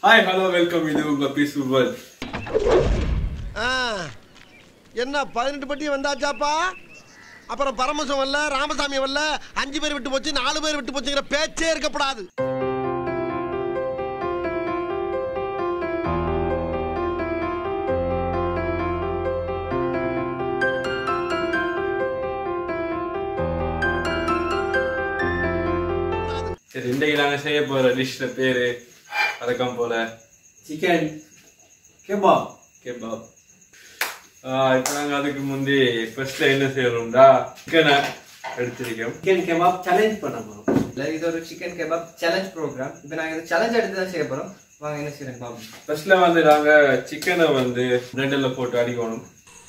Hi hello welcome இது உங்க peaceful world ஆ, என்ன பதினெட்டு பட்டி வந்தாச்சாப்பா அப்புறம் பரமசம் வரல ராமசாமி வரல அஞ்சு பேர் விட்டு போச்சு நாலு பேர் விட்டு போச்சுங்கிற பேச்சே இருக்கப்படாது சரி இன்றைக்கு நாங்க செய்ய போற டிஷ்ல பேரு வழக்கம் போல சிக்கன் கெபாப் கேபாப் இப்போ நாங்க அதுக்கு முந்தி ஃபர்ஸ்ட்ல என்ன செய்யறோம்டா சிக்கனை எடுத்திருக்கோம் சிக்கன் கெபாப் சேலஞ்ச் பண்ண போறோம் இல்ல இது ஒரு சிக்கன் கெபாப் சேலஞ்ச் ப்ரோக்ராம் இப்போ நாங்க இது சேலஞ்ச் எடுத்து தான் செய்ய போறோம் வாங்க என்ன செய்யறோம் பாப்போம் ஃபர்ஸ்ட்ல வந்து நாங்க சிக்கனை வந்து பிரெட்ல போட்டு அடிக்கணும்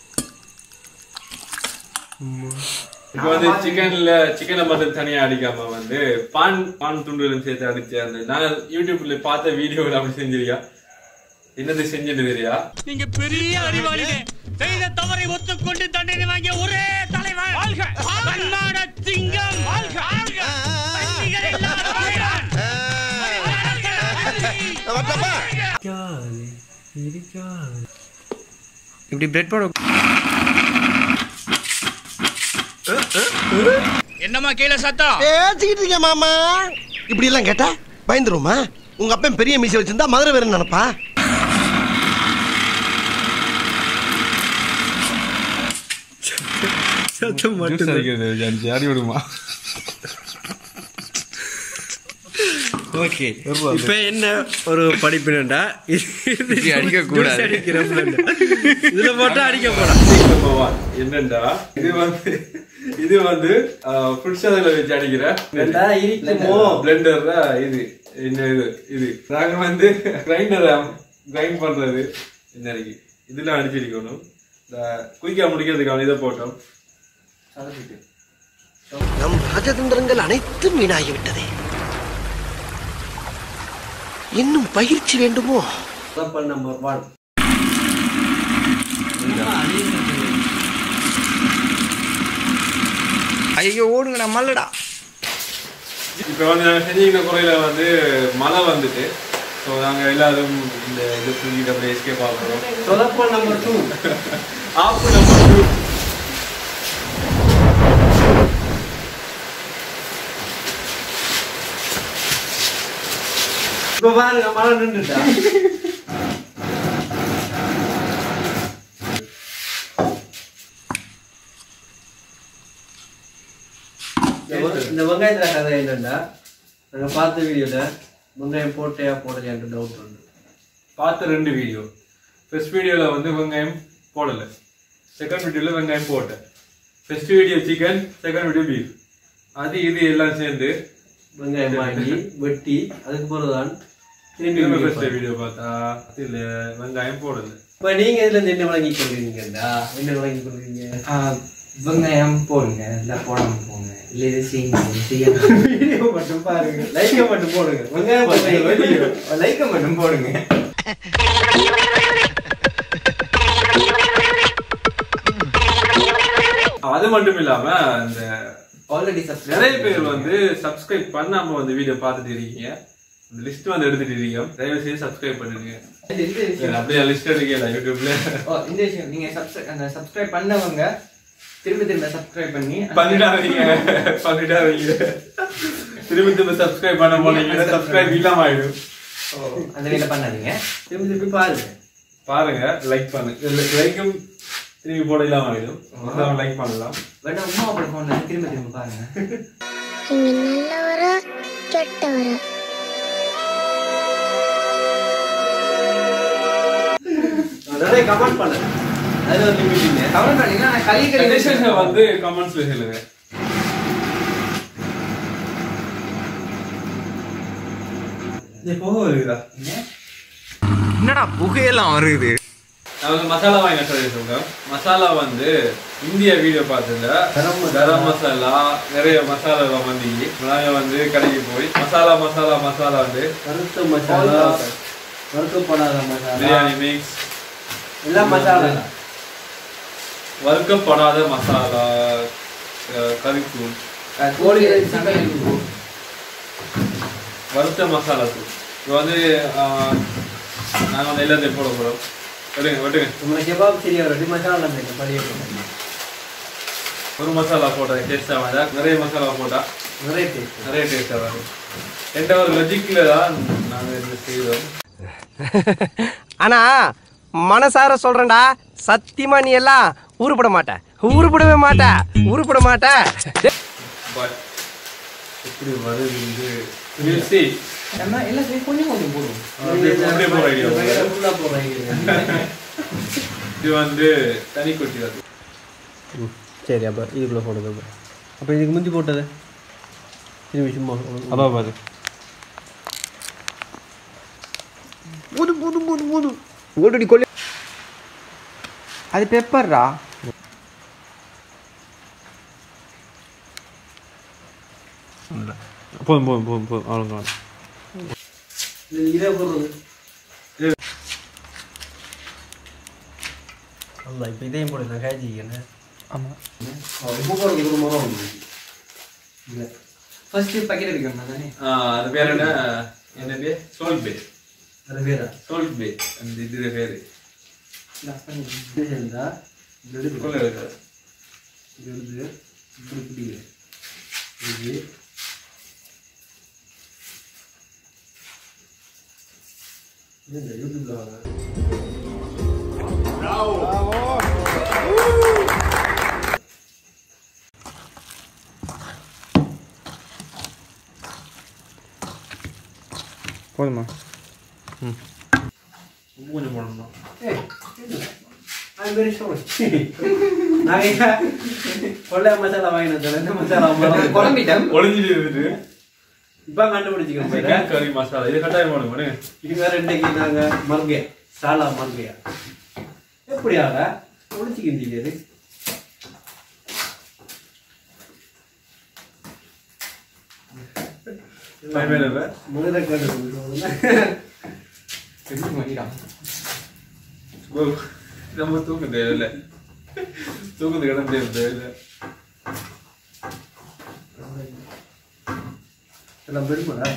இப்போ வந்து சிக்கன்ல சிக்கனை மட்டும் தனியா அடிக்காம வந்து பான் பான் துண்டுகளும் சேர்த்து அடிச்சு அந்த நாங்க யூடியூப்ல பார்த்த வீடியோவில் அப்படி செஞ்சிருக்கா என்னது செஞ்சது தெரியா நீங்க பெரிய அறிவாளிங்க செய்த தவறை ஒத்துக்கொண்டு தண்டனை வாங்கிய ஒரே தலைவர் வாழ்க தன்மான சிங்கம் வாழ்க தண்ணிகள் இல்லாத வீரன். வரட்டப்பா? இப்படி பிரெட் போட என்னம்மா கீழே சத்தம் பேசிக்கிட்டு இருக்கேன் மாமா இப்படி எல்லாம் கேட்டா பயந்துருமா உங்க அப்பன் பெரிய மீசை வச்சிருந்தா மதுரை வேற நினைப்பா ஜூஸ் அடிக்கிறது ஜான்சி அடி விடுமா ஓகே இப்போ என்ன ஒரு படிப்புனா அடிக்க கூடாது. இதுல மட்டும் அடிக்க போறோம் பவான் என்னண்டா இது வந்து இது வந்து ஃபுட் சாதல வச்சு அடிக்கிற பிளெண்டர்ல இது என்ன இது இது நாங்க வந்து கிரைண்டர் கிரைண்ட் பண்றது என்ன இருக்கு இதுல அடிச்சிருக்கணும் இந்த குயிக்கா முடிக்கிறதுக்கான இதை போட்டோம் நம் ராஜதந்திரங்கள் அனைத்தும் வீணாகிவிட்டதே இன்னும் பயிற்சி வேண்டுமோ நம்பர் ஒன் ஐயோ ஓடுங்க நான் மல்லடா இப்ப வந்து நாங்க செஞ்சிருக்க குறையில வந்து மழை வந்துட்டு ஸோ நாங்க எல்லாரும் இந்த இது தூங்கிட்டு அப்படியே எஸ்கேப் ஆகிறோம் சொதப்பல் நம்பர் டூ ஆப்பு நம்பர் டூ இப்போ பாருங்க மழை நின்றுட்டா இந்த வெ- இந்த வெங்காயத்துல கதை என்னன்னா நாங்க பார்த்த வீடியோல வெங்காயம் போட்டையா போடலையான்னு டவுட் வந்து பார்த்த ரெண்டு வீடியோ ஃபர்ஸ்ட் வீடியோல வந்து வெங்காயம் போடல செகண்ட் வீடியோல வெங்காயம் போட்டேன் first video chicken second video beef அது இது எல்லாம் சேர்ந்து வெங்காயம் வாங்கி வெட்டி அதுக்கு பிறகுதான் திரும்பி திரும்ப video ஃபர்ஸ்ட் பாருங்க. வீடியோ பார்த்தா இதுல வெங்காயம் போடல இப்ப நீங்க இதுல இருந்து என்ன வழங்கி கொள்றீங்கடா என்ன வழங்கி கொள்றீங்க வெங்காயம் போடுங்க இல்லை போடாம போங்க இல்லை இது செய்யுங்க செய்ய வீடியோ மட்டும் பாருங்க லைக்க மட்டும் போடுங்க வெங்காயம் போடுங்க லைக்க மட்டும் போடுங்க அது மட்டும் இல்லாம இந்த ஆல்ரெடி நிறைய பேர் வந்து சப்ஸ்கிரைப் பண்ணாம வந்து வீடியோ பார்த்துட்டு இருக்கீங்க இந்த லிஸ்ட் வந்து எடுத்துட்டு இருக்கீங்க தயவு செய்து சப்ஸ்கிரைப் பண்ணுங்க இந்த விஷயம் அப்படியே லிஸ்ட் எடுக்கல யூடியூப்ல ஓ இந்த விஷயம் நீங்க சப்ஸ்கிரைப் அந்த சப்ஸ்கிரைப் பண்ணவங்க திரும்ப திரும்ப சப்ஸ்கிரைப் பண்ணி பண்ணிடாதீங்க பண்ணிடாதீங்க திரும்பி திரும்ப சப்ஸ்கிரைப் பண்ண போனீங்கன்னா சப்ஸ்கிரைப் இல்லாம ஆயிடும் ஓ, அந்த வேலை பண்ணாதீங்க திரும்பி திரும்பி பாருங்க பாருங்க லைக் பண்ணுங்க லைக்கும் திரும்பி போட இல்லாம ஆயிடும் லைக் பண்ணலாம் வேணா அம்மா அப்படி போன திரும்ப திரும்ப பாருங்க நீங்க நல்லவரா கெட்டவரா நிறைய கமெண்ட் பண்ணுங்க அதுல ஒரு லிமிட் இல்லை கமெண்ட் பண்ணீங்கன்னா நான் களி களி Suggestions-அ வந்து கமெண்ட்ஸ்ல சொல்லுங்க இது போக வருதா என்னடா புகையெல்லாம் வருது நான் வந்து மசாலா வாங்கி சொல்லி சொல்றேன் மசாலா வந்து இந்திய வீடியோ பார்த்ததுல கரம் மசாலா நிறைய மசாலா வந்து நாங்க வந்து கடைக்கு போய் மசாலா மசாலா மசாலா வந்து வறுத்த மசாலா வறுக்கப்படாத மசாலா பிரியாணி மிக்ஸ் எல்லாம் மசாலா வறுக்கப்படாத மசாலா அஹ், கறித்தூள் கோழி இறைச்சி கறி. வறுத்த மசாலா தூள் இப்போ வந்து ஆஹ், நாங்க வந்து எல்லாத்தையும் போட போறோம் வெட்டுங்க வெட்டுங்க நம்மள கெபாப் சரியா ரெண்டு மசாலா போயிட்டு படிய போட்டேன் ஒரு மசாலா போட்டா டேஸ்டாக வந்தா நிறைய மசாலா போட்டா நிறைய டேஸ்ட் நிறைய டேஸ்டாக வரும் எந்த ஒரு லொஜிக்கில் தான் நாங்கள் இது செய்வோம் ஆனா மனசார சொல்றேன்டா சத்தியமா நீ எல்லாம் உருப்பட மாட்ட உருப்படவே மாட்ட உருப்பட மாட்ட பட் எப்படி வருது We'll see. நம்ம எல்லாத்தையும் கொஞ்சம் கொஞ்சம் போடுவோம் அப்படியே அப்படியே போற idea. ஃபுல்லா போற ஐடியா இது வந்து தனி கொட்டி அது சரி அப்போ இதுக்குள்ளே போடுது அப்போ இதுக்கு முந்தி போட்டது திரும்பி சும்மா அதான் பாரு புது புது புது புது ஓடி கொல்லி அது பெப்பர்ரா போதும் போதும் போதும் போதும் அவ்வளோதான் இதே போடுறது அல்ல இப்போ இதையும் போடு நான் காய்ச்சிக்கிறேன் ஆமாம் உப்பு போடுறது ஒரு முறை உண்டு இல்லை ஃபர்ஸ்ட் பக்கெட் எடுக்கணும் தானே அது பேர் என்ன என்னது சோல் பே அது வேறா சோல் பே அந்த இது பேர் லாஸ்ட் பண்ணி இது சேர்ந்தா இது எடுத்து கொள்ள இருக்காது இது எடுத்து இப்படி பிடிங்க இது இது இந்த யூடியூப்ல வாங்க போதுமா உப்பு கொஞ்சம் போடணும் ஏய் ஐம் வெரி சாரி நாங்கள் கொள்ளை மசாலா வாங்கினது ரெண்டு மசாலா மரம் குழம்பிட்டேன் ஒளிஞ்சிட்டு இருந்துட்டு இப்போ கண்டுபிடிச்சிக்கிறோம் சிக்கன் கறி மசாலா இது கட்டாயம் போடுங்க போடுங்க இது வேற இன்னைக்கு நாங்க மர்கே சாலா மர்கையா எப்படியாக ஒழிச்சுக்கிந்தீங்க பயமே இல்லை முதல்ல கேட்டு ரெண்டு பண்ணிட்டான் ஓ, நம்ம தூக்க தேவையில்லை தூக்கத்துக்கு இடம் தேவை தேவையில்லை எல்லாம் பெருமாடா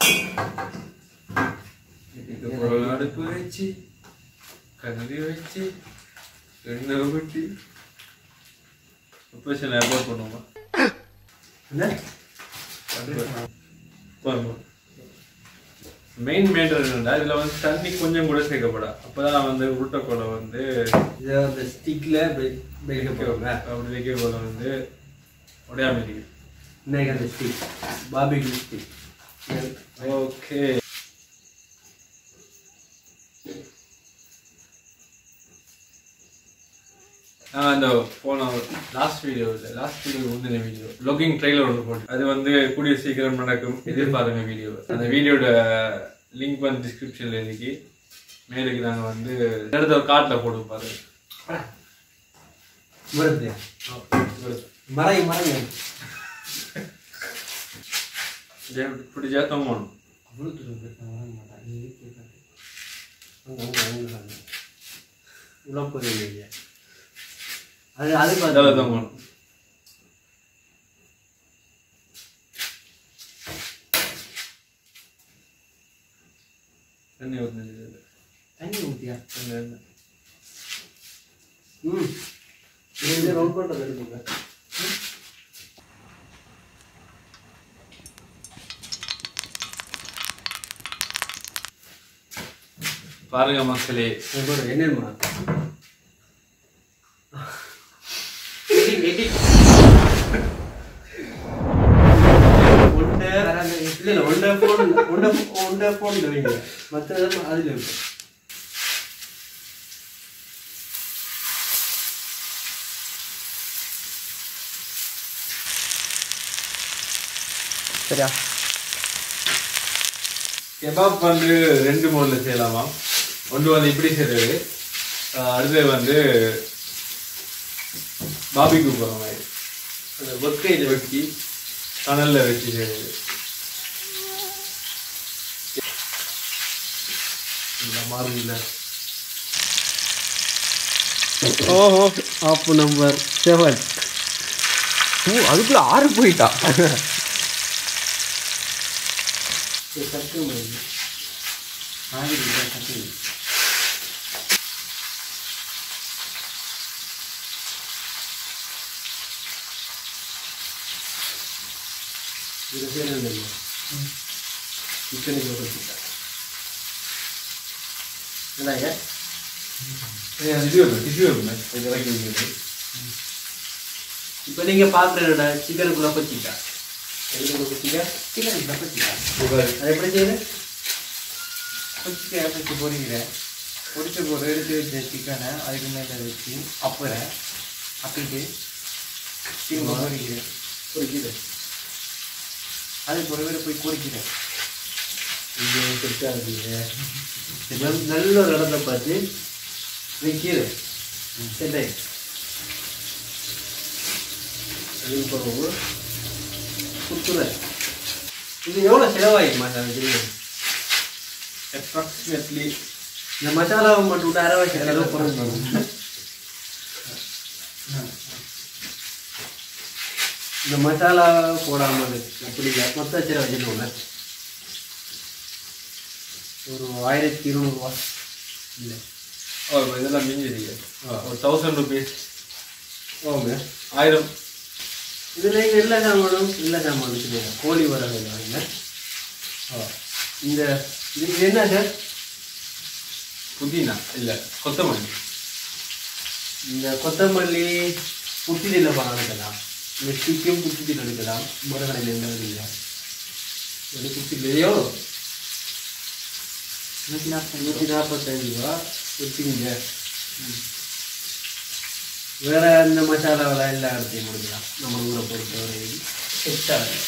ஒரு அடுப்பு வச்சு கண்ணி வச்சு எண்ணெய் ஊற்றி ஆப்ரேஷன் ஏர்போர்ட் பண்ணுவோமா என்ன மெயின் மேட்டர் என்னடா இதுல வந்து தண்ணி கொஞ்சம் கூட சேர்க்கப்படா அப்பதான் வந்து உருட்டைக்கோலை வந்து இதை அந்த ஸ்டிக்ல வெளிக்க போவாங்க அப்படி வைக்க கோலை வந்து உடையாம இருக்கு இன்னைக்கு அந்த ஸ்டிக் பாபிக்கு ஸ்டிக் ஓகே நான் அந்த போன லாஸ்ட் வீடியோ இல்லை லாஸ்ட் வீடியோ முந்தின வீடியோ லாகிங் ட்ரெய்லர் ஒன்று போட்டு அது வந்து கூடிய சீக்கிரம் நடக்கும் எதிர்பாருங்க வீடியோ அந்த வீடியோட லிங்க் வந்து டிஸ்கிரிப்ஷன்ல இருக்கு மேலுக்கு நாங்கள் வந்து எடுத்த ஒரு கார்டில் போட்டு பாருங்க வருது மறை மறை பிடிச்சா தோங்கணும் உழப்பு இல்லையா அது அது அதில் பார்த்து தோங்கணும் தண்ணி ஊற்றி தண்ணி ஊற்றியா எண்ணெய் ம் இது ரவுண்ட் பண்ணுறது எடுத்துங்க பாருங்க மக்களே என்னமா ஒன்றை இல்ல இல்ல ஒன்றை போன் ஒன்றை ஒன்றை போன் வைங்க மற்றது அதுல இருக்கு சரியா கெபாப் வந்து ரெண்டு மோடில் செய்யலாமா ஒன்று வந்து இப்படி செய்யறது ஆஹ் அடுத்தது வந்து பாபிக்கு போகிற மாதிரி அந்த ஒத்தையில் வெட்டி கனலில் வச்சு செய்யறது இந்த மாதிரி இல்லை ஓஹோ ஆப்பு நம்பர் செவன் ஓ அதுக்குள்ள ஆறு போயிட்டா மாதிரி இல்லை, சட்டி. இது செய்யறது இல்லை சிக்கனுக்கு ஒரு சிக்கன் என்னங்க இது வேணும் இது வேணும் கொஞ்சம் இறக்கி வைக்கிறது இப்போ நீங்கள் பார்க்குறேன்டா சிக்கனுக்குள்ளே பச்சிக்கா எதுக்குள்ள பச்சிக்கா சிக்கன் இல்லை, பச்சிக்கா. அது எப்படி செய்யுது பச்சிக்கா பச்சி பொரிக்கிறேன் பொரிச்ச போது எடுத்து வச்ச சிக்கனை அதுக்கு மேலே வச்சு அப்புறம் அப்பிட்டு திரும்ப பொரிக்கிறேன் பொரிக்குது அதுக்கு ஒரு வேலை போய் பொரிக்கிறேன் இது பெருசாக இருக்குது நல்ல நல்ல ஒரு இடத்த பார்த்து வைக்கிது சரி அதுக்கு பிறகு குத்துறேன் இது எவ்வளோ செலவாயிருக்கு மசாலா தெரியும் அப்ராக்சிமேட்லி இந்த மசாலாவை மட்டும் விட்டு அரை வச்சு செலவு பண்ணணும் இந்த மசாலா போடாமல் அப்படி இல்லை மொத்த வச்சு வச்சுட்டோம்ல ஒரு ஆயிரத்தி இருநூறுவா இல்லை ஓ இதெல்லாம் மிஞ்சிருக்கு ஒரு தௌசண்ட் ருபீஸ் ஓங்க ஆயிரம் இதில் இங்கே எல்லா சாமானும் எல்லா சாமானும் சொல்லுங்க கோழி வரகு வாங்க இந்த இது இது என்ன சார் புதினா இல்ல கொத்தமல்லி இந்த கொத்தமல்லி புத்திதில் பணம் எடுக்கலாம் இந்த ஸ்டிக்கும் புத்திதில் எடுக்கலாம் முருகனையில் எந்த வழியில் ஒரு புத்திலையோ நூற்றி நாற்பது நூற்றி நாற்பத்தஞ்சு ரூபா வச்சுக்கிங்க வேற இந்த மசாலாவெல்லாம் எல்லா இடத்தையும் முடிக்கலாம் நம்ம ஊரை பொறுத்தவரை எட்டாவது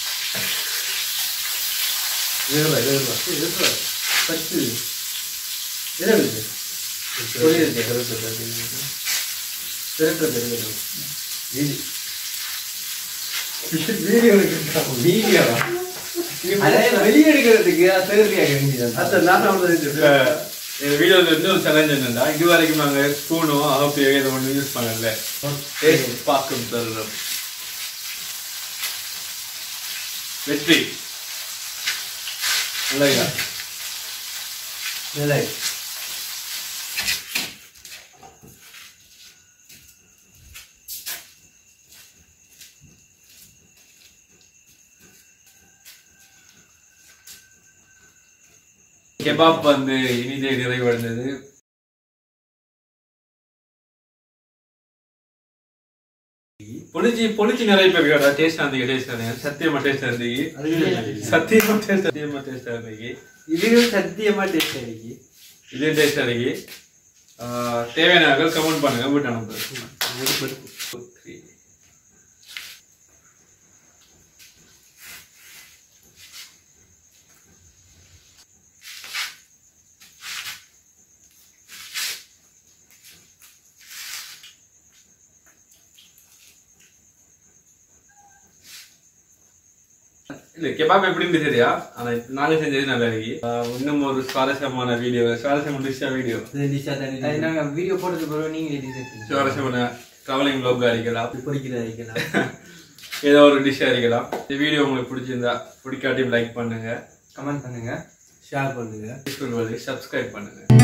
வேறு வேறு வேறு பத்து என்ன இருக்கு திரட்டுறது இருக்கட்டும் வீதி வீடியோ எடுக்கிறோம் வீடியோ வெளியே எடுக்கிறதுக்கு திருப்தியாக அத்தை நான் வந்து இந்த வீடியோல இருந்து ஒரு சேலஞ்ச் என்னன்னா இது வரைக்கும் நாங்க ஸ்பூனோ அகப்பியோ இதை ஒன்று யூஸ் பண்ணல டேஸ்ட் பார்க்கும் தருணம் வெற்றி நல்லதா நிலை கெபாப் வந்து இனிதே நிறைவடைந்தது பொலிச்சி பொலிச்சி நிறைய பேர் கேட்டா டேஸ்ட் இருந்தீங்க டேஸ்ட் இருந்தீங்க சத்தியமா டேஸ்ட் இருந்தீங்க சத்தியமா டேஸ்ட் சத்தியமா டேஸ்ட் இருந்தீங்க இதுவும் சத்தியமா டேஸ்ட் ஆயிடுச்சு இதே டேஸ்ட் இருக்கு ஆஹ் தேவையான கமெண்ட் பண்ணுங்க வீட்டு அனுப்பு Three. இல்ல கெபாப் எப்படின்னு தெரியா ஆனா இப்ப நாங்க செஞ்சது நல்லா இருக்கு ஆஹ் இன்னும் ஒரு சுவாரஸ்யமான வீடியோ சுவாரஸ்யமான டிஷ்ஷா வீடியோ டிஷ்ஷா தண்ணி அது நாங்க வீடியோ போட்டது பிறகு நீங்களே டிசைட் சுவாரஸ்யமான ட்ராவலிங் வ்ளாக் அடிக்கலாம் பொறிக்கிறது வைக்கலாம் ஏதோ ஒரு டிஷ் அடிக்கலாம் இந்த வீடியோ உங்களுக்கு பிடிச்சிருந்தா பிடிக்காட்டியும் லைக் பண்ணுங்க கமெண்ட் பண்ணுங்க ஷேர் பண்ணுங்க சப்ஸ்கிரைப் பண்ணுங்க